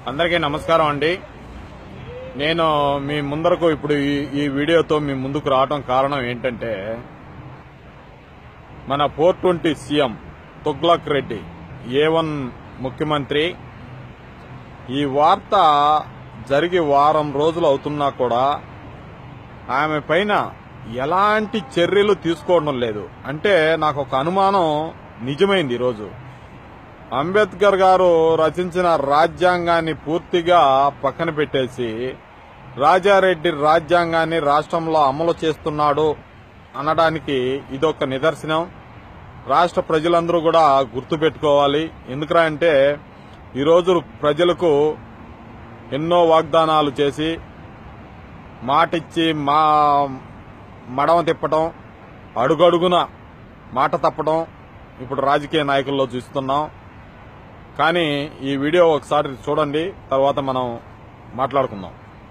అందరికీ నమస్కారం అండి నేను మీ ముందరకు ఇప్పుడు ఈ ఈ వీడియోతో మీ ముందుకు రావడం కారణం ఏంటంటే మన four twenty CM Tughlaq Reddy A one ముఖ్యమంత్రి ఈ వార్త జరిగి వారం రోజులు అవుతున్నా కూడా ఆమె పైన ఎలాంటి చర్యలు తీసుకోవడం లేదు అంటే నాకు ఒక అనుమానం నిజమైంది ఈరోజు అంబేద్కర్ గారు రచించిన రాజ్యాంగాన్ని పూర్తిగా పక్కన పెట్టేసి రాజారెడ్డి రాజ్యాంగాన్ని రాష్ట్రంలో అమలు చేస్తున్నాడు అనడానికి ఇదొక నిదర్శనం రాష్ట్ర ప్రజలందరూ కూడా గుర్తుపెట్టుకోవాలి ఎందుకురా అంటే ఈరోజు ప్రజలకు ఎన్నో వాగ్దానాలు చేసి మాటిచ్చి మా మడమ తిప్పటం అడుగడుగున మాట తప్పడం ఇప్పుడు రాజకీయ నాయకుల్లో చూస్తున్నాం కానీ ఈ వీడియో ఒకసారి చూడండి తర్వాత మనం మాట్లాడుకుందాం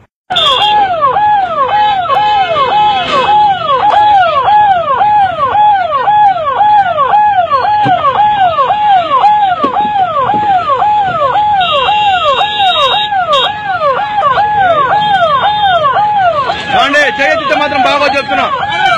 చూడండి చేయొచ్చు మాత్రం బాగా చెప్తున్నా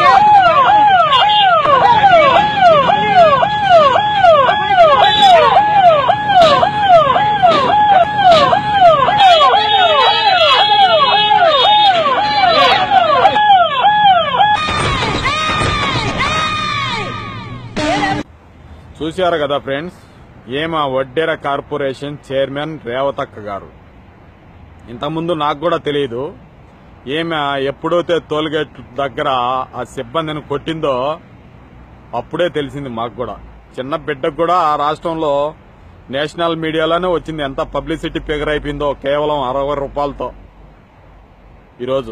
చూశారు కదా ఫ్రెండ్స్ ఏమా వడ్డెర కార్పొరేషన్ చైర్మన్ రేవతక్క గారు ఇంతకుముందు నాకు కూడా తెలియదు ఏమే ఎప్పుడైతే టోల్గేట్ దగ్గర ఆ సిబ్బందిని కొట్టిందో అప్పుడే తెలిసింది మాకు కూడా చిన్న బిడ్డకు కూడా ఆ రాష్ట్రంలో నేషనల్ మీడియాలోనే వచ్చింది ఎంత పబ్లిసిటీ ఫిగర్ అయిపోయిందో కేవలం అరవై రూపాయలతో ఈరోజు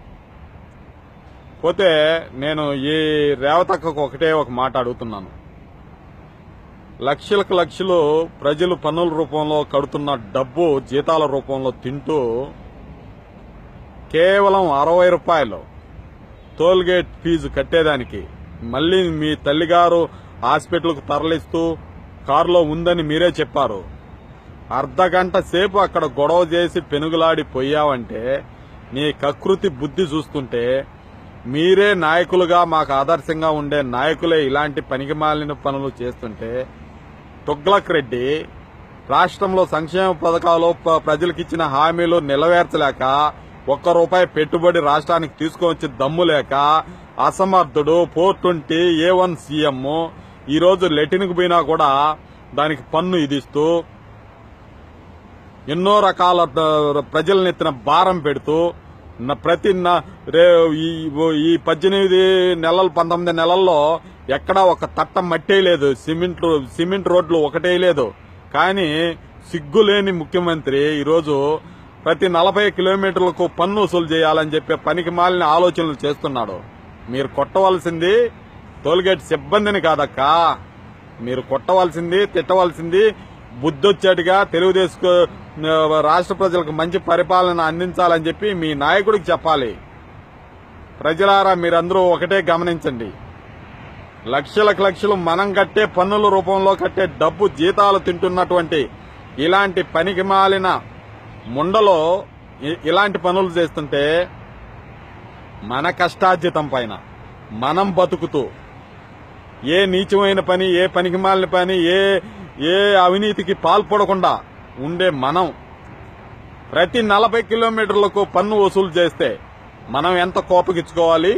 పోతే నేను ఈ రేవతక్కకు ఒకటే ఒక మాట అడుగుతున్నాను లక్షలకు లక్షలు ప్రజలు పన్నుల రూపంలో కడుతున్న డబ్బు జీతాల రూపంలో తింటూ కేవలం అరవై రూపాయలు టోల్గేట్ ఫీజు కట్టేదానికి మళ్ళీ మీ తల్లిగారు హాస్పిటల్కు తరలిస్తూ కారులో ఉందని మీరే చెప్పారు అర్ధ గంట సేపు అక్కడ గొడవ చేసి పెనుగులాడి పోయావంటే నీ కకృతి బుద్ధి చూస్తుంటే మీరే నాయకులుగా మాకు ఆదర్శంగా ఉండే నాయకులే ఇలాంటి పనికిమాలిన పనులు చేస్తుంటే తుగ్లక్ రెడ్డి రాష్ట్రంలో సంక్షేమ పథకాలు ప- ప్రజలకిచ్చిన హామీలు నిలవేర్చలేక ఒక్క రూపాయి పెట్టుబడి రాష్ట్రానికి తీసుకొచ్చి దమ్ము లేక అసమర్థుడు four twenty A one CM ఈ రోజు లెటిన్కి పోయినా కూడా దానికి పన్ను ఇదిస్తూ ఎన్నో రకాల ద- ప్రజలనెత్తిన భారం పెడుతూ న- ప్రతి న- రే ఈ- ఈ పద్దెనిమిది నెలలు పంతొమ్మిది నెలల్లో ఎక్కడా ఒక తట్ట మట్టే లేదు సిమెంట్ సిమెంట్ రోడ్లు ఒకటే లేదు కానీ సిగ్గులేని ముఖ్యమంత్రి ఈరోజు ప్రతి నలభై కిలోమీటర్లకు పన్ను వసూలు చేయాలని చెప్పే పనికి మాలిన ఆలోచనలు చేస్తున్నాడు మీరు కొట్టవలసింది టోల్గేట్ సిబ్బందిని కాదక్కా మీరు కొట్టవలసింది తిట్టవలసింది బుద్ధొచ్చేట్టుగా తెలుగుదేశం ఆ, రాష్ట్ర ప్రజలకు మంచి పరిపాలన అందించాలని చెప్పి మీ నాయకుడికి చెప్పాలి ప్రజలారా మీరందరూ ఒకటే గమనించండి లక్షలకు లక్షలు మనం కట్టే పన్నుల రూపంలో కట్టే డబ్బు జీతాలు తింటున్నటువంటి ఇలాంటి పనికి మాలిన ముండలో ఇ- ఇలాంటి పనులు చేస్తుంటే మన కష్టార్జితం పైన మనం బతుకుతూ ఏ నీచమైన పని ఏ పనికిమాలిన పని ఏ ఏ అవినీతికి పాల్పడకుండా ఉండే మనం ప్రతి నలభై కిలోమీటర్లకు పన్ను వసూలు చేస్తే మనం ఎంత కోపగించుకోవాలి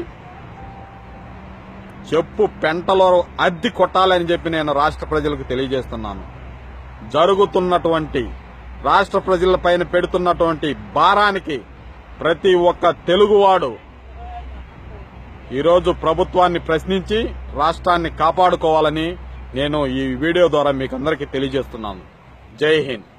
చెప్పు పెంటలో అద్ది కొట్టాలని చెప్పి నేను రాష్ట్ర ప్రజలకు తెలియజేస్తున్నాను జరుగుతున్నటువంటి రాష్ట్ర ప్రజల పైన పెడుతున్నటువంటి భారానికి ప్రతి ఒక్క తెలుగువాడు ఈరోజు ప్రభుత్వాన్ని ప్రశ్నించి రాష్ట్రాన్ని కాపాడుకోవాలని నేను ఈ వీడియో ద్వారా మీకు అందరికీ తెలియజేస్తున్నాను జై హింద్